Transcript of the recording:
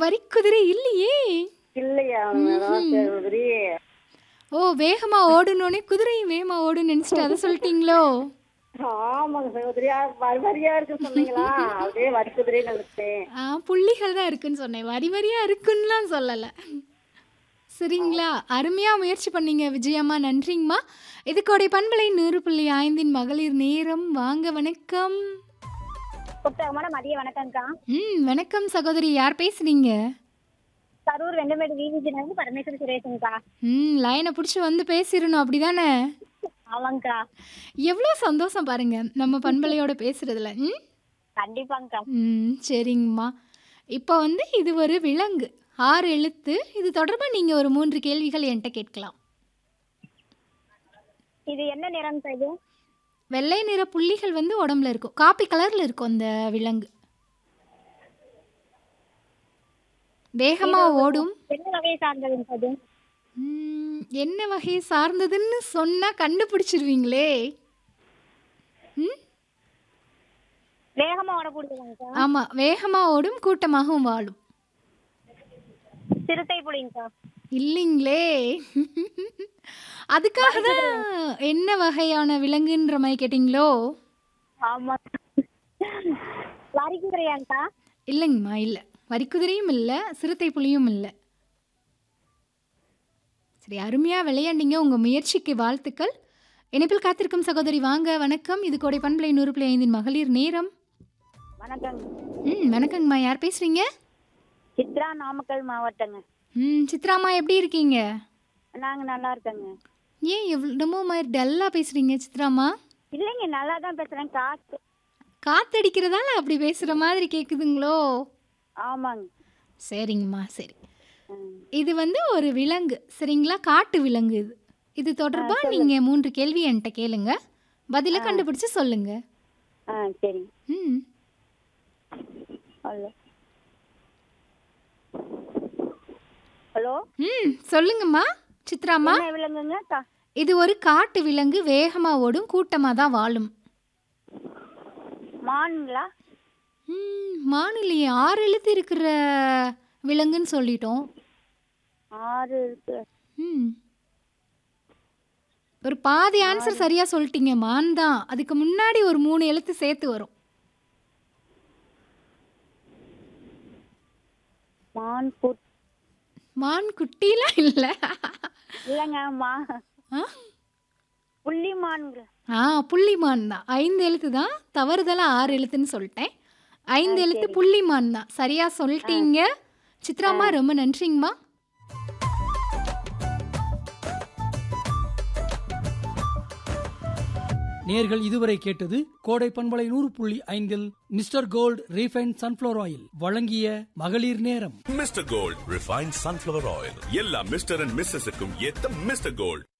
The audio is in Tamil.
வரிக்குதிரை இல்லையே இல்லையா மேடம் சகோதரி ஓ வேகமா ஓடணுன்னே குதிரையும் வேகமா ஓடுன்னு நினைச்சிட்டு அதை சொல்லிட்டீங்களோ ஆமாங்க சகோதரி வரி வரியா இருக்கு சொன்னீங்களா அப்படியே வருக்குதுரே நினைச்சேன் ஆ புள்ளிகள் தான் இருக்குன்னு சொன்னேன் வரி வரியா இருக்குன்னுலாம் சொல்லலை சரிங்களா அருமையா முயற்சி பண்ணீங்க விஜயம்மா நன்றிங்கம்மா இதுக்கோடைய பண்பலை நூறு புள்ளி ஐந்தின் மகளிர் நேரம் வாங்க வணக்கம் புத்தகமான மதிய வணக்கம்க்கா ம் வணக்கம் சகோதரி யார் பேசுறீங்க கரூர் வெங்கமேடு விவிஜிலேருந்து பரமேஸ்வரி சுரேஷுங்கக்கா ம் லைனை பிடிச்சி வந்து பேசிடணும் அப்படிதானே ஆமாங்கக்கா எவ்வளோ சந்தோஷம் பாருங்க நம்ம பண்பலையோட பேசுறதுல ம் கண்டிப்பாங்கக்கா ம் சரிங்கம்மா இப்போ வந்து இது ஒரு விலங்கு ஆறு எழுத்து இது தொடர்பாக நீங்கள் ஒரு மூன்று கேள்விகள் என்கிட்ட கேட்கலாம் இது என்ன நிறம் இது வெள்ளை நிற புள்ளிகள் வந்து உடம்புல இருக்கும் காப்பி கலரில் இருக்கும் அந்த விலங்கு வேகமாக ஓடும் என்ன வகையை சார்ந்ததுங்க அது ம், என்ன வகையை சார்ந்ததுன்னு சொன்னால் கண்டுபிடிச்சிருவீங்களே ம் வேகமா ஓடக்கூடியதுங்கக்கா ஆமாம் வேகமாக ஓடும் கூட்டமாகவும் வாழும் சிறுத்தை புலிங்கக்கா இல்லைங்களே அதுக்காக தான் என்ன வகையான விலங்குன்ற மாதிரி கேட்டிங்களோ ஆமா வரிக்குதிரையாங்கக்கா இல்லைங்கம்மா இல்லை வரிக்குதிரையும் இல்லை சிறுத்தை புலியும் இல்லை சரி அருமையாக விளையாண்டீங்க உங்கள் முயற்சிக்கு வாழ்த்துக்கள் இணைப்பில் காத்திருக்கும் சகோதரி வாங்க வணக்கம் இது கோடை பண்பலை நூறு புள்ளி ஐந்தின் மகளிர் நேரம் வணக்கங்க ம் வணக்கங்கம்மா யார் பேசுகிறீங்க சித்ரா நாமக்கல் மாவட்டங்க ம் சித்ராம்மா எப்படி இருக்கீங்க நாங்க நல்லா இருக்கேங்க ஏன் எவ்வளோ மாதிரி டல்லாக பேசுகிறீங்க சித்ராம்மா இல்லைங்க நல்லா தான் பேசுறேன் காசு காத்தடிக்கிறதால அப்படி பேசுகிற மாதிரி கேட்குதுங்களோ ஆமாங்க சரிங்கம்மா சரி ம். இது வந்து ஒரு விலங்கு சரிங்களா காட்டு விலங்கு இது இது தொடர்பாக நீங்கள் மூன்று கேள்வி என்கிட்ட கேளுங்க பதிலை கண்டுபிடிச்சு சொல்லுங்க ஆ சரி ம் ஹலோ ஹலோ ம் சொல்லுங்கம்மா சித்ராம்மா என்ன விலங்குங்க கா இது ஒரு காட்டு விலங்கு வேகமாக ஓடும் கூட்டமாக தான் வாழும் மானுங்களா ம் மாநிலையே ஆறு எழுத்து இருக்கிற விலங்குன்னு சொல்லிட்டோம் ஆறு இருக்கு ம் ஒரு பாதி ஆன்சர் சரியாக சொல்லிட்டீங்க மான் தான் அதுக்கு முன்னாடி ஒரு மூணு எழுத்து சேர்த்து வரும் மான் குட் மான் குட்டிலாம் இல்லை இல்லைங்க மா ஆ புள்ளி மான்ங்க ஆ புள்ளிமான் தான் ஐந்து எழுத்து தான் தவறுதலாக ஆறு எழுத்துன்னு சொல்லிட்டேன் ஐந்து எழுத்து புள்ளிமான் தான் சரியா சொல்லிட்டீங்க சித்ராம்மா ரொம்ப நன்றிங்கம்மா நேர்கள் இதுவரை கேட்டது கோடை பண்பலை நூறு புள்ளி ஐந்தில் mister gold refine sunflower oil வழங்கிய மகளிர் நேரம் mister gold refined sunflower oil எல்லா மிஸ்டர் அண்ட் மிஸ்ஸஸுக்கும் ஏத்த மிஸ்டர் கோல்ட்